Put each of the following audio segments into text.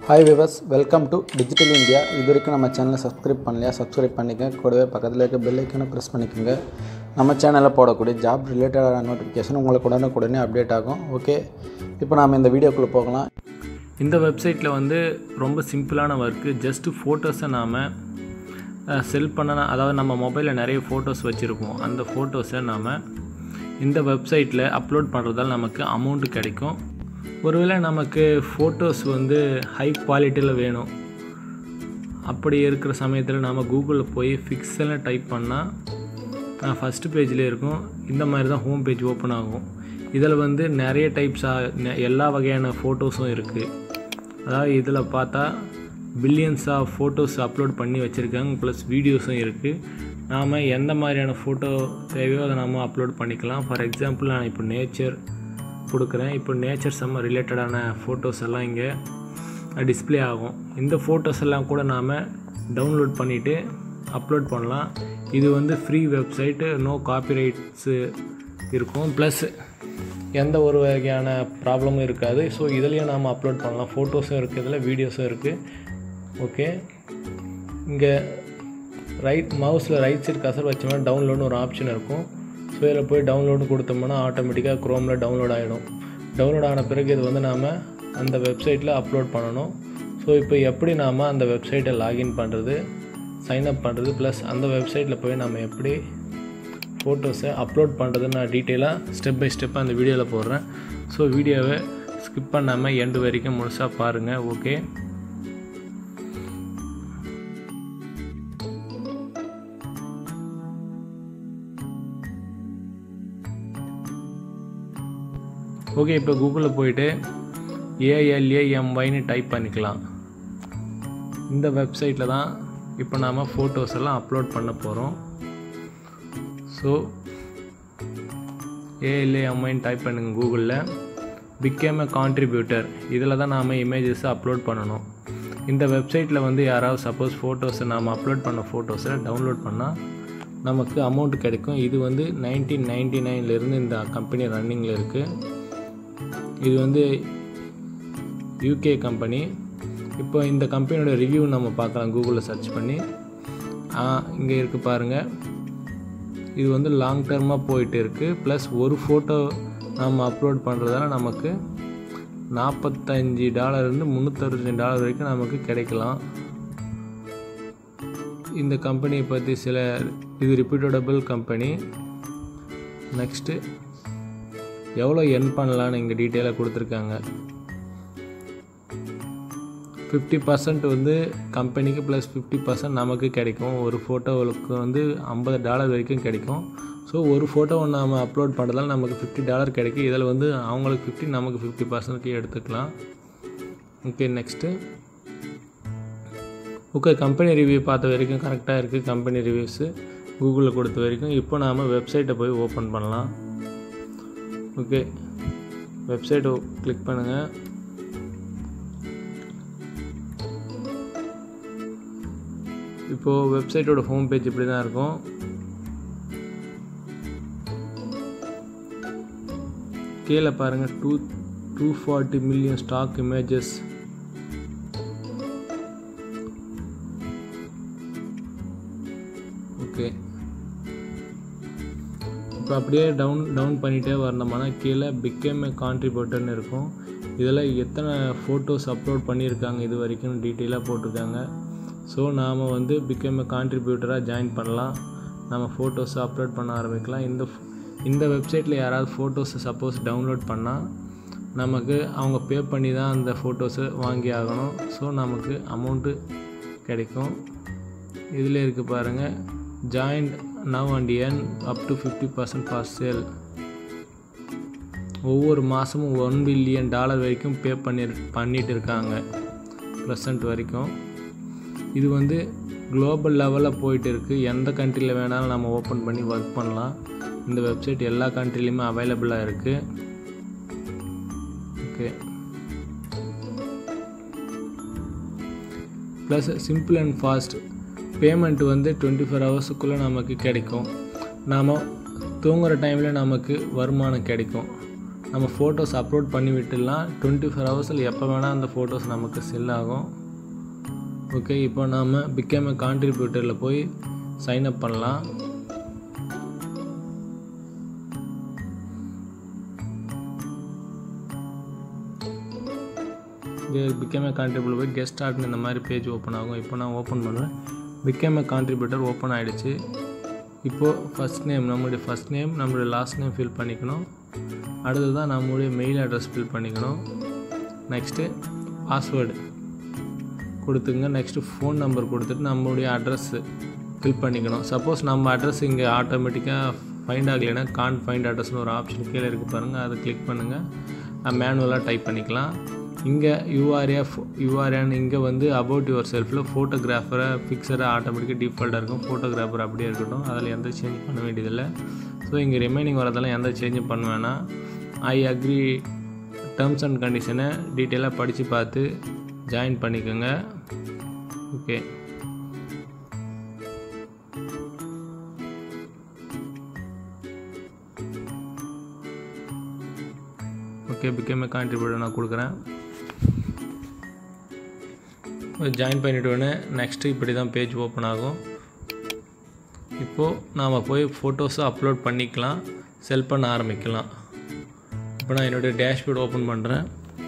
Hi viewers welcome to digital India இது வரைக்கும் நம்ம சேனலை சப்ஸ்கிரைப் பண்ணலையா சப்ஸ்கிரைப் பண்ணிக்கங்க கூடவே பக்கத்தில் இருக்க பெல் ஐக்கனை ப்ரெஸ் பண்ணிக்கோங்க நம்ம சேனலில் போடக்கூடிய ஜாப் ரிலேட்டடான நோட்டிஃபிகேஷன் உங்களுக்கு உடனுக்குடனே அப்டேட் ஆகும் ஓகே இப்போ நாம் இந்த வீடியோக்குள்ளே போகலாம் இந்த வெப்சைட்டில் வந்து ரொம்ப சிம்பிளான ஒர்க்கு ஜஸ்ட்டு ஃபோட்டோஸை நாம் செல் பண்ண அதாவது நம்ம மொபைலில் நிறைய ஃபோட்டோஸ் வச்சுருப்போம் அந்த ஃபோட்டோஸை நாம் இந்த வெப்சைட்டில் அப்லோட் பண்ணுறதால நமக்கு அமௌண்ட்டு கிடைக்கும் ஒருவேளை நமக்கு ஃபோட்டோஸ் வந்து ஹை குவாலிட்டியில் வேணும் அப்படி இருக்கிற சமயத்தில் நாம் கூகுளில் போய் ஃபிக்ஸல்னு டைப் பண்ணால் ஃபஸ்ட்டு பேஜில் இருக்கும் இந்த மாதிரி தான் ஹோம் பேஜ் ஓப்பன் ஆகும் இதில் வந்து நிறைய டைப்ஸாக எல்லா வகையான ஃபோட்டோஸும் இருக்குது அதாவது இதில் பார்த்தா பில்லியன்ஸ் ஆஃப் ஃபோட்டோஸ் அப்லோட் பண்ணி வச்சுருக்காங்க ப்ளஸ் வீடியோஸும் இருக்குது நாம் எந்த மாதிரியான ஃபோட்டோ தேவையோ அதை நாம் அப்லோட் பண்ணிக்கலாம் ஃபார் எக்ஸாம்பிள் நான் இப்போ நேச்சர் கொடுக்குறேன் இப்போ நேச்சர் செம்ம ரிலேட்டடான ஃபோட்டோஸ் எல்லாம் இங்கே டிஸ்ப்ளே ஆகும் இந்த ஃபோட்டோஸ் எல்லாம் கூட நாம் டவுன்லோட் பண்ணிவிட்டு அப்லோட் பண்ணலாம் இது வந்து ஃப்ரீ வெப்சைட்டு நோ காப்பிரைட்ஸு இருக்கும் ப்ளஸ் எந்த ஒரு வகையான ப்ராப்ளமும் இருக்காது ஸோ இதுலேயும் நாம் அப்லோட் பண்ணலாம் ஃபோட்டோஸும் இருக்குது இதில் வீடியோஸும் இருக்குது ஓகே இங்கே ரைட் மவுஸில் ரைட் சைடு கசர் வச்சோம்னா டவுன்லோட்னு ஒரு ஆப்ஷன் இருக்கும் ஸோ இதில் போய் டவுன்லோடு கொடுத்தோம்னா ஆட்டோமேட்டிக்காக க்ரோமில் டவுன்லோட் ஆகிடும் டவுன்லோட் ஆன பிறகு இது வந்து நாம் அந்த வெப்சைட்டில் அப்லோட் பண்ணணும் ஸோ இப்போ எப்படி நாம் அந்த வெப்சைட்டை லாகின் பண்ணுறது சைன்அப் பண்ணுறது ப்ளஸ் அந்த வெப்சைட்டில் போய் நம்ம எப்படி ஃபோட்டோஸை அப்லோட் பண்ணுறது நான் டீட்டெயிலாக ஸ்டெப் பை ஸ்டெப்பாக அந்த வீடியோவில் போடுறேன் ஸோ வீடியோவை ஸ்கிப் பண்ணாமல் எண்டு வரைக்கும் முழுசாக பாருங்கள் ஓகே ஓகே இப்போ கூகுளில் போயிட்டு ஏஎல்ஏஎம்ஒய்னு டைப் பண்ணிக்கலாம் இந்த வெப்சைட்டில் தான் இப்போ நாம் ஃபோட்டோஸ் எல்லாம் அப்லோட் பண்ண போகிறோம் ஸோ ஏஎல்ஏஎம்ஒய்னு டைப் பண்ணுங்கள் கூகுளில் பிகேம் எ கான்ட்ரிபியூட்டர் இதில் தான் நாம் இமேஜஸை அப்லோட் பண்ணணும் இந்த வெப்சைட்டில் வந்து யாராவது சப்போஸ் ஃபோட்டோஸை நாம் அப்லோட் பண்ண ஃபோட்டோஸை டவுன்லோட் பண்ணால் நமக்கு அமௌண்ட் கிடைக்கும் இது வந்து நைன்டீன் நைன்டி நைன்லேருந்து இந்த கம்பெனி ரன்னிங்கில் இருக்குது இது வந்து யூகே கம்பெனி இப்போ இந்த கம்பெனியோட ரிவ்யூ நம்ம பார்க்கலாம் கூகுளில் சர்ச் பண்ணி இங்கே இருக்குது பாருங்கள் இது வந்து லாங் டர்மாக போயிட்டு இருக்குது ப்ளஸ் ஒரு ஃபோட்டோ நம்ம அப்லோட் பண்ணுறதால நமக்கு நாற்பத்தஞ்சு டாலர்லேருந்து முந்நூற்றறுபத்தஞ்சு டாலர் வரைக்கும் நமக்கு கிடைக்கலாம் இந்த கம்பெனியை பற்றி சில இது ரிப்பீட்டடபிள் கம்பெனி நெக்ஸ்ட்டு எவ்வளோ எர்ன் பண்ணலான்னு இங்கே டீட்டெயிலாக கொடுத்துருக்காங்க ஃபிஃப்டி பர்சன்ட் வந்து கம்பெனிக்கு ப்ளஸ் ஃபிஃப்டி பர்சன்ட் நமக்கு கிடைக்கும் ஒரு ஃபோட்டோவுக்கு வந்து ஐம்பது டாலர் வரைக்கும் கிடைக்கும் ஸோ ஒரு ஃபோட்டோவை நாம் அப்லோட் பண்ணுறதால நமக்கு ஃபிஃப்டி டாலர் கிடைக்கும் இதில் வந்து அவங்களுக்கு ஃபிஃப்டி நமக்கு ஃபிஃப்டி பர்சன்ட்க்கு எடுத்துக்கலாம் okay next okay company review பார்த்த வரைக்கும் கரெக்டாக இருக்குது கம்பெனி ரிவ்யூஸு கூகுளில் கொடுத்த வரைக்கும் இப்போ நாம் வெப்சைட்டை போய் ஓப்பன் பண்ணலாம் ஓகே வெப்சைட்டை கிளிக் பண்ணுங்கள் இப்போது வெப்சைட்டோட ஹோம் பேஜ் இப்படி தான் இருக்கும் கீழே பாருங்கள் two two forty million stock images okay இப்போ அப்படியே டவுன் டவுன் பண்ணிகிட்டே வரணுமானா கீழே பிகேம் ஏ கான்ட்ரிபியூட்டர்னு இருக்கும் இதில் எத்தனை ஃபோட்டோஸ் அப்லோட் பண்ணியிருக்காங்க இது வரைக்கும் டீட்டெயிலாக போட்டிருக்காங்க ஸோ நாம் வந்து பிகேம் ஏ கான்ட்ரிபியூட்டராக ஜாயின் பண்ணலாம் நம்ம ஃபோட்டோஸை அப்லோட் பண்ண ஆரம்பிக்கலாம் இந்த இந்த வெப்சைட்டில் யாராவது ஃபோட்டோஸை சப்போஸ் டவுன்லோட் பண்ணால் நமக்கு அவங்க பே பண்ணி தான் அந்த ஃபோட்டோஸை வாங்கி ஆகணும் ஸோ நமக்கு அமௌண்ட்டு கிடைக்கும் இதில் இருக்குது பாருங்கள் join now and earn up to fifty percent for sale ஒவ்வொரு மாதமும் ஒன் பில்லியன் டாலர் வரைக்கும் பே பண்ணி பண்ணிட்டு இருக்காங்க ப்ரெசண்ட் வரைக்கும் இது வந்து குளோபல் லெவலில் போயிட்டு இருக்குது எந்த கண்ட்ரியில் வேணாலும் நம்ம ஓப்பன் பண்ணி ஒர்க் பண்ணலாம் இந்த வெப்சைட் எல்லா கண்ட்ரிலையுமே அவைலபிளாக இருக்குது okay plus simple and fast payment வந்து டுவெண்ட்டி ஃபோர் ஹவர்ஸுக்குள்ளே நமக்கு கிடைக்கும் நாம் தூங்குகிற டைமில் நமக்கு வருமானம் கிடைக்கும் நம்ம ஃபோட்டோஸ் அப்லோட் பண்ணி விட்டுடலாம் டுவெண்ட்டி ஃபோர் ஹவர்ஸில் எப்போ வேணால் அந்த ஃபோட்டோஸ் நமக்கு செல் ஆகும் ஓகே இப்போ நாம் பிகேம் கான்ட்ரிபியூட்டரில் போய் சைன் அப் பண்ணலாம் பிகேம் ஏ கான்ட்ரிபியூட்டர் போய் கெஸ்ட் ஸ்டார்ட்னு இந்த மாதிரி பேஜ் ஓப்பன் ஆகும் இப்போ நான் ஓப்பன் பண்ணுறேன் பிகேம் ஏ கான்ட்ரிபியூட்டர் ஓப்பன் ஆகிடுச்சு இப்போது ஃபஸ்ட் நேம் நம்மளுடைய ஃபஸ்ட் நேம் நம்மளுடைய லாஸ்ட் நேம் ஃபில் பண்ணிக்கணும் அடுத்தது தான் நம்மளுடைய மெயில் அட்ரஸ் ஃபில் பண்ணிக்கணும் நெக்ஸ்ட்டு பாஸ்வேர்டு கொடுத்துங்க நெக்ஸ்ட்டு ஃபோன் நம்பர் கொடுத்துட்டு நம்மளுடைய அட்ரஸ்ஸு ஃபில் பண்ணிக்கணும் சப்போஸ் நம்ம அட்ரஸ் இங்கே ஆட்டோமேட்டிக்காக ஃபைண்ட் ஆகலைன்னா கான் ஃபைண்ட் அட்ரஸ்னு ஒரு ஆப்ஷன் கீழே இருக்குது பாருங்கள் அதை கிளிக் பண்ணுங்கள் மேனுவலாக டைப் பண்ணிக்கலாம் இங்கே யூஆர்ஏ யூஆர்ஏன்னு இங்கே வந்து அபவுட் யுவர் செல்ஃபில் ஃபோட்டோகிராஃபரை ஃபிக்ஸடாக ஆட்டோமேட்டிக்காக டிஃபால்ட்டாக இருக்கும் ஃபோட்டோகிராஃபர் அப்படியே இருக்கட்டும் அதில் எந்த சேஞ்ச் பண்ண வேண்டியதில்லை ஸோ இங்கே ரிமைனிங் வரதெல்லாம் எந்த சேஞ்சும் பண்ண வேணாம் ஐ அக்ரி டேர்ம்ஸ் அண்ட் கண்டிஷனை டீட்டெயிலாக படித்து பார்த்து ஜாயின் பண்ணிக்கோங்க ஓகே ஓகே பிகேம் கான்ட்ரிபியூட்டர் நான் கொடுக்குறேன் ஜாயின் பண்ணிவிட்டோடனே நெக்ஸ்ட்டு இப்படி தான் பேஜ் ஓப்பன் ஆகும் இப்போது நாம் போய் ஃபோட்டோஸை அப்லோட் பண்ணிக்கலாம் செல் பண்ண ஆரம்பிக்கலாம் இப்போ நான் என்னுடைய டேஷ்போர்ட் ஓப்பன் பண்ணுறேன்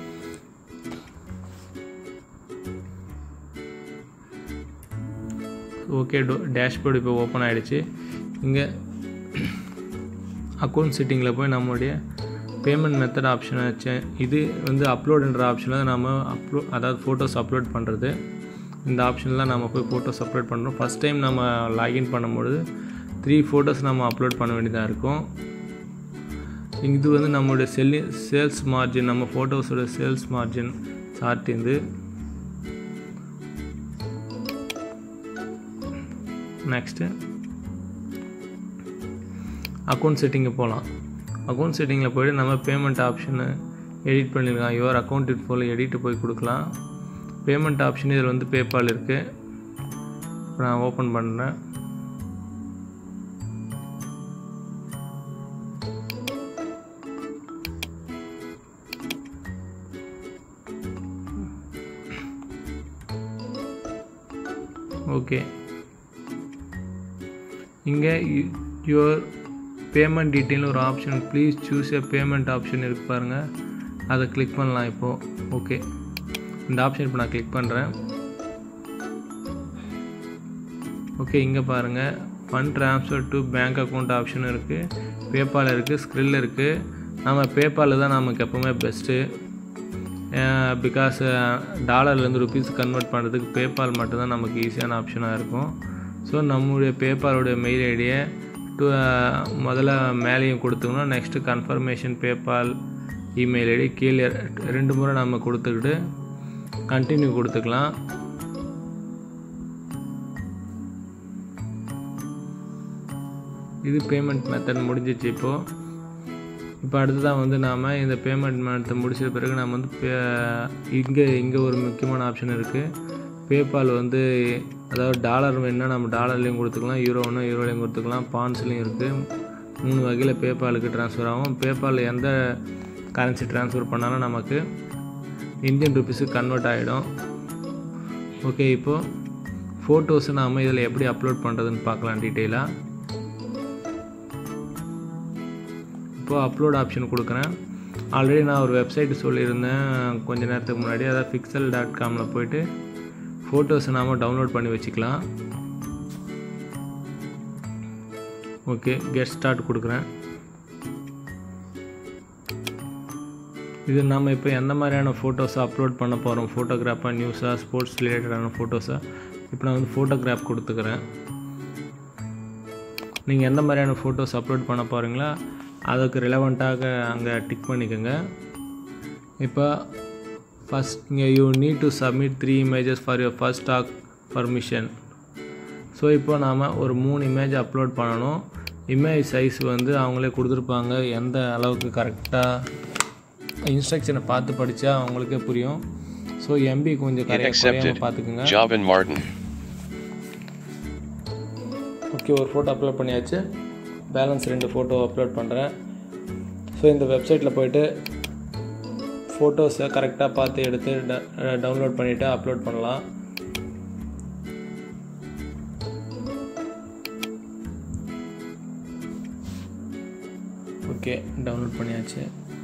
ஓகே டோ டேஷ்போர்டு இப்போ ஓப்பன் ஆகிடுச்சு இங்கே அக்கௌண்ட் செட்டிங்கில் போய் நம்மளுடைய பேமெண்ட் மெத்தட் ஆப்ஷனை வச்சேன் இது வந்து அப்லோடுன்ற ஆப்ஷனில் நம்ம அப்லோ அதாவது ஃபோட்டோஸ் அப்லோட் பண்ணுறது இந்த ஆப்ஷனில் நம்ம போய் ஃபோட்டோஸ் அப்லோட் பண்ணுறோம் ஃபஸ்ட் டைம் நம்ம லாகின் பண்ணும்பொழுது த்ரீ ஃபோட்டோஸ் நம்ம அப்லோட் பண்ண வேண்டியதாக இருக்கும் இது வந்து நம்மளுடைய செல்லி சேல்ஸ் மார்ஜின் நம்ம ஃபோட்டோஸோட சேல்ஸ் மார்ஜின் சார்ட் இது நெக்ஸ்ட்டு அக்கௌண்ட் செட்டிங்கு போகலாம் அக்கௌண்ட் செட்டிங்கில் போய்ட்டு நம்ம பேமெண்ட் ஆப்ஷனு எடிட் பண்ணியிருக்கான் யுவர் அக்கௌண்ட் இன்ஃபோல எடிட்டு போய் கொடுக்கலாம் பேமெண்ட் ஆப்ஷன் இதில் வந்து பேபால் இருக்குது இப்போ நான் ஓப்பன் பண்ணுறேன் ஓகே இங்கே யுவர் பேமெண்ட் டீட்டெயில் ஒரு option please choose a payment option இருக்கு பாருங்கள் அதை கிளிக் பண்ணலாம் இப்போது ஓகே இந்த ஆப்ஷன் இப்போ நான் கிளிக் பண்ணுறேன் ஓகே இங்கே பாருங்கள் fund transfer to bank account option இருக்குது பேபால் இருக்குது ஸ்க்ரில் இருக்குது நம்ம பேபால் தான் நமக்கு எப்போவுமே பெஸ்ட்டு பிகாஸ் டாலர்லேருந்து ருபீஸ் கன்வெர்ட் பண்ணுறதுக்கு பேபால் மட்டும்தான் நமக்கு ஈஸியான ஆப்ஷனாக இருக்கும் ஸோ நம்மளுடைய பேபாலோடைய மெயில் ஐடியை டு முதல்ல மேலேயும் கொடுத்துக்கணும் next confirmation PayPal email ID கீழே ரெண்டு முறை நம்ம கொடுத்துக்கிட்டு கண்டினியூ கொடுத்துக்கலாம் இது பேமெண்ட் மெத்தட் முடிஞ்சிச்சு இப்போது இப்போ அடுத்ததான் வந்து நாம் இந்த பேமெண்ட் மெத்தட் முடிச்ச பிறகு நம்ம வந்து பே இங்கே இங்கே ஒரு முக்கியமான ஆப்ஷன் இருக்குது பேபால் வந்து அதாவது டாலர் வேணுன்னா நம்ம டாலர்லேயும் கொடுத்துக்கலாம் யூரோ வேணும் யூரோலையும் கொடுத்துக்கலாம் பான்ஸ்லேயும் இருக்குது மூணு வகையில் பேபாலுக்கு ட்ரான்ஸ்ஃபர் ஆகும் பேபால் எந்த கரன்சி ட்ரான்ஸ்ஃபர் பண்ணாலும் நமக்கு இந்தியன் ருபீஸுக்கு கன்வெர்ட் ஆகிடும் ஓகே இப்போது ஃபோட்டோஸை நாம் இதில் எப்படி அப்லோட் பண்ணுறதுன்னு பார்க்கலாம் டீட்டெயிலாக இப்போது அப்லோட் ஆப்ஷன் கொடுக்குறேன் ஆல்ரெடி நான் ஒரு வெப்சைட் சொல்லியிருந்தேன் கொஞ்ச நேரத்துக்கு முன்னாடி அதாவது பிக்சல் டாட் காமில் போயிட்டு ஃபோட்டோஸை நாம் டவுன்லோட் பண்ணி வச்சுக்கலாம் ஓகே கெட் ஸ்டார்ட் கொடுக்குறேன் இது நம்ம இப்போ எந்த மாதிரியான ஃபோட்டோஸை அப்லோட் பண்ண போகிறோம் ஃபோட்டோகிராஃபாக நியூஸாக ஸ்போர்ட்ஸ் ரிலேட்டடான ஃபோட்டோஸாக இப்போ நான் வந்து ஃபோட்டோகிராஃப் கொடுத்துக்கிறேன் நீங்கள் எந்த மாதிரியான ஃபோட்டோஸ் அப்லோட் பண்ண போகிறீங்களா அதுக்கு ரிலவெண்ட்டாக அங்கே டிக் பண்ணிக்கோங்க இப்போ ஃபஸ்ட் இங்கே you need to submit three images for your first stock permission so இப்போ நாம் ஒரு மூணு இமேஜ் அப்லோட் பண்ணணும் இமேஜ் சைஸ் வந்து அவங்களே கொடுத்துருப்பாங்க எந்த அளவுக்கு கரெக்டாக இன்ஸ்ட்ரக்ஷனை பார்த்து படித்தா அவங்களுக்கே புரியும் ஸோ எம்பி கொஞ்சம் கரெக்டாக Accepted. பார்த்துக்குங்க Jobin Martin. ஓகே ஒரு ஃபோட்டோ அப்லோட் பண்ணியாச்சு பேலன்ஸ் ரெண்டு ஃபோட்டோ அப்லோட் பண்ணுறேன் ஸோ இந்த வெப்சைட்டில் போயிட்டு ஃபோட்டோஸை கரெக்டாக பார்த்து எடுத்து டவுன்லோட் பண்ணிவிட்டு அப்லோட் பண்ணலாம் ஓகே டவுன்லோட் பண்ணியாச்சு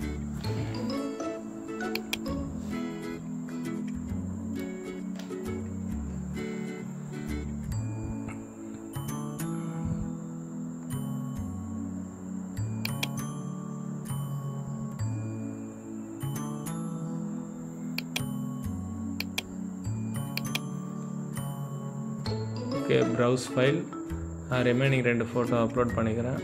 ஓகே ப்ரௌஸ் ஃபைல் ரிமைனிங் ரெண்டு ஃபோட்டோ அப்லோட் பண்ணிக்கிறேன்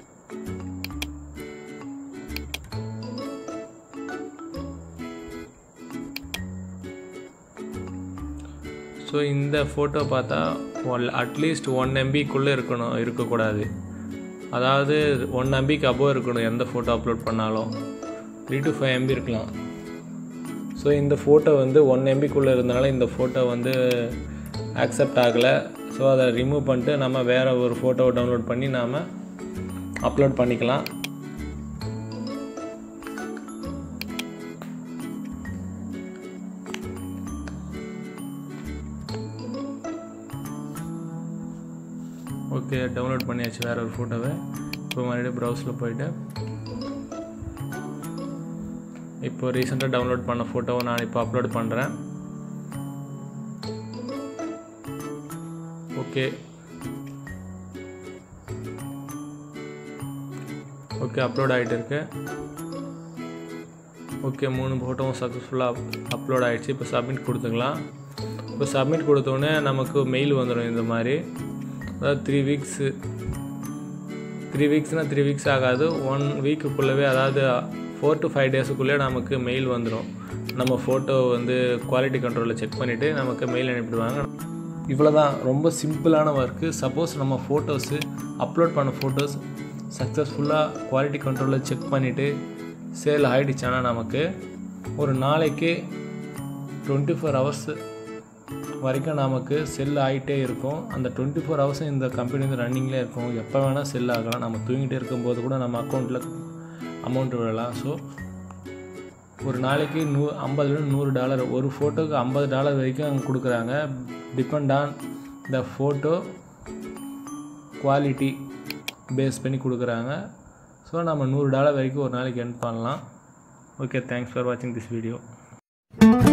ஸோ இந்த ஃபோட்டோ பார்த்தா ஒன் அட்லீஸ்ட் ஒன் எம்பிக்குள்ளே இருக்கணும் இருக்கக்கூடாது அதாவது ஒன் எம்பிக்கு அபோவ் இருக்கணும் எந்த ஃபோட்டோ அப்லோட் பண்ணாலும் த்ரீ டு ஃபைவ் எம்பி இருக்கலாம் ஸோ இந்த ஃபோட்டோ வந்து ஒன் எம்பிக்குள்ளே இருந்தனால இந்த ஃபோட்டோ வந்து ஆக்செப்ட் ஆகலை ஸோ அதை ரிமூவ் பண்ணிட்டு நம்ம வேறு ஒரு ஃபோட்டோவை டவுன்லோட் பண்ணி நாம் அப்லோட் பண்ணிக்கலாம் ஓகே டவுன்லோட் பண்ணியாச்சு வேறு ஒரு ஃபோட்டோவை இப்போ மறுபடியும் ப்ரௌஸில் போயிட்டு இப்போ ரீசெண்டாக டவுன்லோட் பண்ண ஃபோட்டோவை நான் இப்போ அப்லோட் பண்ணுறேன் ஓகே ஓகே அப்லோட் ஆகிட்டு இருக்கு ஓகே மூணு ஃபோட்டோவும் சக்ஸஸ்ஃபுல்லாக அப்லோட் ஆகிடுச்சு இப்போ சப்மிட் கொடுத்துக்கலாம் இப்போ சப்மிட் கொடுத்தோடனே நமக்கு மெயில் வந்துடும் இந்த மாதிரி அதாவது த்ரீ வீக்ஸு த்ரீ வீக்ஸ்னால் த்ரீ வீக்ஸ் ஆகாது ஒன் வீக்குக்குள்ளவே அதாவது ஃபோர் டு ஃபைவ் டேஸுக்குள்ளே நமக்கு மெயில் வந்துடும் நம்ம ஃபோட்டோ வந்து குவாலிட்டி கண்ட்ரோலில் செக் பண்ணிவிட்டு நமக்கு மெயில் அனுப்பிடுவாங்க இவ்வளோ தான் ரொம்ப சிம்பிளான ஒர்க்கு சப்போஸ் நம்ம ஃபோட்டோஸு அப்லோட் பண்ண ஃபோட்டோஸ் சக்ஸஸ்ஃபுல்லாக குவாலிட்டி கண்ட்ரோலில் செக் பண்ணிவிட்டு சேல் ஆகிடுச்சானா நமக்கு ஒரு நாளைக்கு டுவெண்ட்டி ஃபோர் ஹவர்ஸ் வரைக்கும் நமக்கு செல் ஆகிட்டே இருக்கும் அந்த டுவெண்ட்டி ஃபோர் ஹவர்ஸும் இந்த கம்பெனி வந்து ரன்னிங்லேயே இருக்கும் எப்போ வேணால் செல் ஆகலாம் நம்ம தூங்கிட்டே இருக்கும்போது கூட நம்ம அக்கௌண்ட்டில் அமௌண்ட் விடலாம் ஸோ ஒரு நாளைக்கு நூ ஐம்பதுலேருந்து நூறு டாலர் ஒரு ஃபோட்டோக்கு ஐம்பது டாலர் வரைக்கும் அவங்க கொடுக்குறாங்க depend on the photo quality base பண்ணி கொடுக்குறாங்க ஸோ நம்ம நூறு டாலர் வரைக்கும் ஒரு நாளைக்கு எர்ன் பண்ணலாம் ஓகே தேங்க்ஸ் ஃபார் வாட்சிங் திஸ் வீடியோ